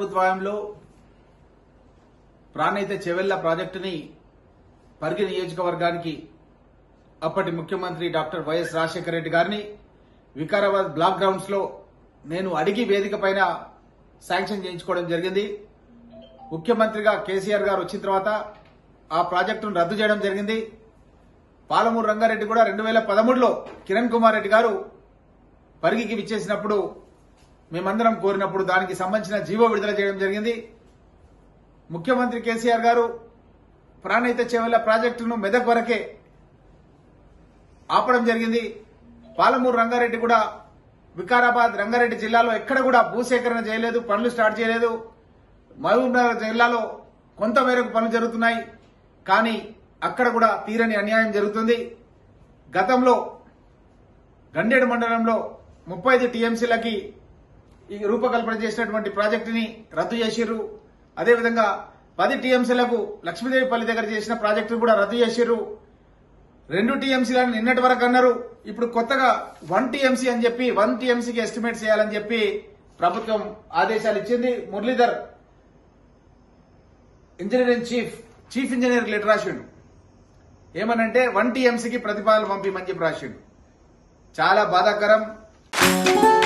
ప్రభుత్వంలో ప్రాణహిత చెవెళ్ల ప్రాజెక్టుని పరిగి నియోజకవర్గానికి అప్పటి ముఖ్యమంత్రి డాక్టర్ వైఎస్ రాజశేఖర రెడ్డి గారిని వికారాబాద్ బ్లాక్ గ్రౌండ్స్ లో నేను అడిగి వేదిక పైన శాంక్షన్ చేయించుకోవడం జరిగింది ముఖ్యమంత్రిగా కేసీఆర్ గారు వచ్చిన తర్వాత ఆ ప్రాజెక్టును రద్దు చేయడం జరిగింది పాలమూరు రంగారెడ్డి కూడా రెండు వేల పదమూడులో కిరణ్ కుమార్ రెడ్డి గారు పరిగికి విచ్చేసినప్పుడు మేమందరం కోరినప్పుడు దానికి సంబంధించిన జీవో విడుదల చేయడం జరిగింది ముఖ్యమంత్రి కేసీఆర్ గారు ప్రాణహిత చేవల ప్రాజెక్టును మెదక్ వరకే ఆపడం జరిగింది పాలమూరు రంగారెడ్డి కూడా వికారాబాద్ రంగారెడ్డి జిల్లాలో ఎక్కడ కూడా భూసేకరణ చేయలేదు పనులు స్టార్ట్ చేయలేదు మహబూబ్నగర్ జిల్లాలో కొంత మేరకు పనులు జరుగుతున్నాయి కానీ అక్కడ కూడా తీరని అన్యాయం జరుగుతుంది గతంలో గండేడు మండలంలో ముప్పై ఐదు టీఎంసీలకి ఈ రూపకల్పన చేసినటువంటి ప్రాజెక్టుని రద్దు చేసిర్రు అదేవిధంగా పది టీఎంసీలకు లక్ష్మీదేవిపల్లి దగ్గర చేసిన ప్రాజెక్టును కూడా రద్దు చేసిర్రు రెండు టీఎంసీలను నిన్నటి వరకు అన్నారు ఇప్పుడు కొత్తగా వన్ టీఎంసీ అని చెప్పి వన్ టీఎంసీకి ఎస్టిమేట్ చేయాలని చెప్పి ప్రభుత్వం ఆదేశాలు ఇచ్చింది Muralidhar engineering chief chief engineer letter రాసిండు ఏమనంటే వన్ టీఎంసీకి ప్రతిపాదన పంపిమని చెప్పి రాసిండు చాలా బాధాకరం